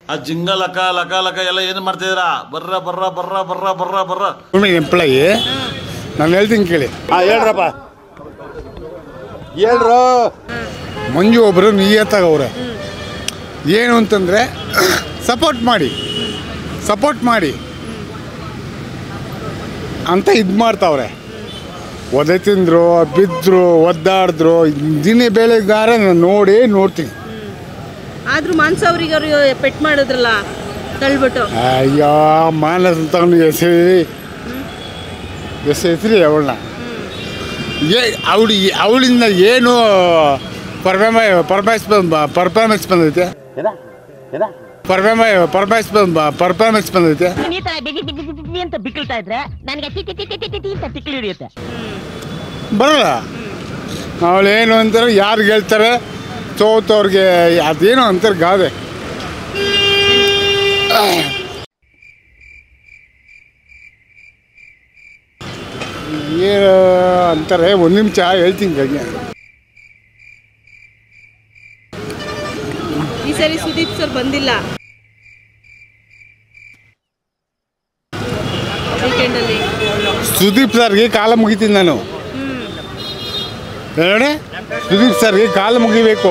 ಆ ಜಿಂಗ ಲಕ ಲಕ ಲಕ ಎಲ್ಲ ಏನು ಮಾಡ್ತಿದ್ದೀರಾ ಬರ್ರ ಬರ್ರ ಬರ್ರ ಬರ್ರ ಬರ್ರ ಬರ್ರ ಗೌರ್ಮೆಂಟ್ ಎಂಪ್ಲಾಯಿ ನಾನು ಹೇಳ್ತೀನಿ ಕೇಳಿ ಹಾಂ ಹೇಳ್ರಪ್ಪ ಹೇಳ್ರು ಮಂಜು ಒಬ್ಬರು ನಿಯತ್ತಾಗವ್ರೆ ಏನು ಅಂತಂದರೆ ಸಪೋರ್ಟ್ ಮಾಡಿ ಸಪೋರ್ಟ್ ಮಾಡಿ ಅಂತ ಇದು ಮಾಡ್ತಾವ್ರೆ ಒದೆ ತಿಂದ್ರು ಬಿದ್ದರು ಒದ್ದಾಡಿದ್ರು ದಿನ ಬೆಳಗಾರ ನಾನು ನೋಡಿ ನೋಡ್ತೀನಿ ಆದ್ರೂ ಮಾನ್ಸ ಅವ್ರಿಗೆ ಅವ್ರು ಪೆಟ್ ಮಾಡಿದ್ರಲ್ಲ ತಳ್ಬಿಟ್ಟು ಅಯ್ಯೋ ಮಾನಸ ತಗೊಂಡು ಎಸೆರಿ ಎಸೆಸ್ರಿ ಅವಳನ್ನ ಏ ಅವಳು ಅವಳಿಂದ ಏನು ಪರ್ಫಾರ್ಮ ಪರ್ಫಾರ್ಮೆನ್ಸ್ ಪರ್ಫಾರ್ಮೆನ್ಸ್ ಬಂದೈತೆ ಏನ ಏನ ಪರ್ಫಾರ್ಮ ಪರ್ಫಾರ್ಮೆನ್ಸ್ ಪರ್ಫಾರ್ಮೆನ್ಸ್ ಬಂದೈತೆ ನೀನ್ ಈ ತರ ಬಿಗಿ ಬಿಗಿ ಬಿಗಿ ಬಿಗಿ ಅಂತ ಬಿಕ್ಕಳ್ತಾ ಇದ್ರೆ ನನಗೆ ಟಿ ಟಿ ಟಿ ಟಿ ಟಿ ಟಿ ಅಂತ ತಿಕ್ಲಿ ಹಿಡಿಯುತ್ತೆ ಬರಲ್ಲ ಅವಳೇನು ಅಂತಾರೆ ಯಾರು ಹೇಳ್ತಾರೆ ಸೋತವ್ರಿಗೆ ಅದೇನೋ ಅಂತಾರೆ ಗಾದೆ ಏನು ಅಂತಾರೆ ಒಂದು ನಿಮಿಷ ಹೇಳ್ತೀನಿ ಕಣ್ಣೆ ಈ ಸರಿ ಸುದೀಪ್ ಸರ್ ಬಂದಿಲ್ಲ ವೀಕೆಂಡ್ ಅಲ್ಲಿ ಸುದೀಪ್ ಸರ್ಗೆ ಕಾಲ ಮುಗಿತೀನಿ ನಾನು ನೋಡಿ ಸುದೀಪ್ ಸರ್ಗೆ ಕಾಲ ಮುಗಿಬೇಕು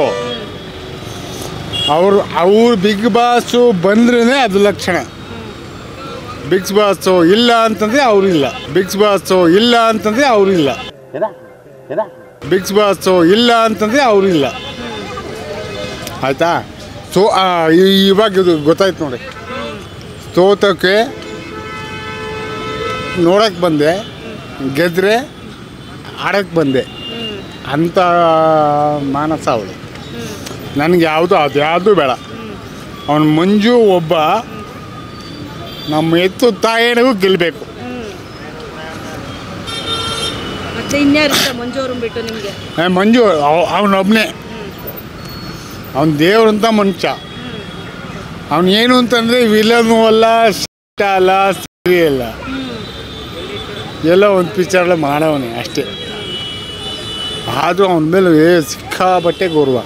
ಅವರು ಅವ್ರು ಬಿಗ್ ಬಾಸು ಬಂದ್ರೇ ಅದು ಲಕ್ಷಣ ಬಿಗ್ ಬಾಸು ಇಲ್ಲ ಅಂತಂದ್ರೆ ಅವರಿಲ್ಲ ಬಿಗ್ ಬಾಸು ಇಲ್ಲ ಅಂತಂದ್ರೆ ಅವರಿಲ್ಲ ಏನ ಏನ ಬಿಗ್ ಬಾಸು ಇಲ್ಲ ಅಂತಂದ್ರೆ ಅವರಿಲ್ಲ ಆಯ್ತಾ ಸೊ ಇವಾಗ ಇದು ಗೊತ್ತಾಯ್ತು ನೋಡಿ ಸೋತಕ್ಕೆ ನೋಡಕ್ಕೆ ಬಂದೆ ಗೆದ್ರೆ ಆಡಕ್ಕೆ ಬಂದೆ ಅಂತ ಮಾನಸ ಅವಳು ನನಗೆ ಯಾವುದು ಅದು ಯಾವುದು ಬೇಡ ಅವನು ಮಂಜು ಒಬ್ಬ ನಮ್ಮ ಎತ್ತು ತಾಯಿಗೂ ಗೆಲ್ಲಬೇಕು ಮತ್ತೆ ಇನ್ಯಾರಿಷ್ಟ ಮಂಜು ಅವ್ರನ್ನ ಬಿಟ್ಟು ನಿಮ್ಗೆ ಏ, ಮಂಜು ಅವನೊಬ್ಬನೇ ಅವನ ದೇವ್ರಂತ ಮನುಷ್ಯ ಅವನು ಏನು ಅಂತಂದರೆ ವಿಲನು ಅಲ್ಲ ಸಿಟ್ಟ ಅಲ್ಲ ಸರಿ ಅಲ್ಲ ಎಲ್ಲ ಒಂದು ಪಿಕ್ಚರ್ಲ ಮಾಡವನೆ ಅಷ್ಟೇ ಆದರೂ ಅವನ ಮೇಲೆ ಏ ಸಿಕ್ಕಾಬಟ್ಟೆ ಗೌರವ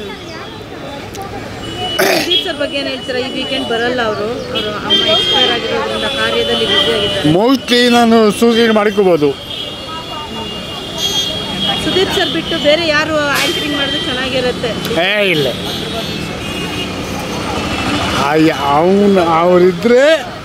ಸುದೀಪ್ ಸರ್ ಬಗ್ಗೆ ಏನ್ ಹೇಳ್ತೀರಾ ಈ ವೀಕೆಂಡ್ ಬರಲ್ಲ ಅವರು ಅವರು ಅಮ್ಮ ಎಕ್ಸ್ಪೈರ್ ಆಗಿರೋದ್ರಿಂದ ಕಾರ್ಯದಲ್ಲಿ ಬ್ಯುಸಿ ಆಗಿದ್ದಾರೆ ಮೋಸ್ಟ್ಲಿ ನಾನು ಸೂಸೈಡ್ ಮಾಡ್ಕೋಬೋದು ಸುದೀಪ್ ಸರ್ ಬಿಟ್ಟು ಬೇರೆ ಯಾರು ಆಂಕರಿಂಗ್ ಮಾಡಿದ್ರೆ ಚೆನ್ನಾಗಿರುತ್ತೆ ಏ ಇಲ್ಲ ಅವನು ಅವರಿದ್ದರೆ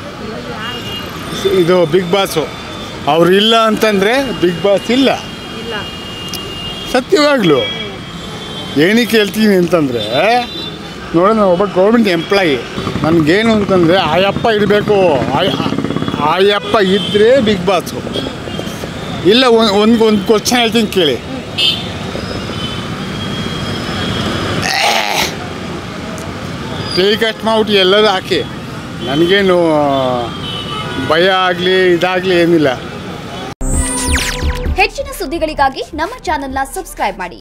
ಇದು ಬಿಗ್ ಬಾಸು ಅವ್ರಿಲ್ಲ ಅಂತಂದರೆ ಬಿಗ್ ಬಾಸ್ ಇಲ್ಲ ಇಲ್ಲ ಸತ್ಯವಾಗ್ಲು ಏನಕ್ಕೆ ಹೇಳ್ತೀನಿ ಅಂತಂದರೆ ನೋಡಿ ನಾನು ಒಬ್ಬ ಗೌರ್ಮೆಂಟ್ ಎಂಪ್ಲಾಯಿ ನನಗೇನು ಅಂತಂದರೆ ಆಯಪ್ಪ ಇರಬೇಕು ಆಯಪ್ಪ ಇದ್ದರೆ ಬಿಗ್ ಬಾಸು ಇಲ್ಲ ಒಂದು ಒಂದು ಒಂದು ಕ್ವಶನ್ ಹೇಳ್ತೀನಿ ಕೇಳಿ ಟೇಲಿಕಾಸ್ಟ್ ಮಾಡ್ಬಿಟ್ಟು ಎಲ್ಲರೂ ಹಾಕಿ ನನಗೇನು ಭಯ ಆಗಲಿ ಇದಾಗಲಿ ಏನಿಲ್ಲ ಹೆಚ್ಚಿನ ಸುದ್ದಿಗಳಿಗಾಗಿ ನಮ್ಮ ಚಾನೆಲ್ನ ಸಬ್ಸ್ಕ್ರೈಬ್ ಮಾಡಿ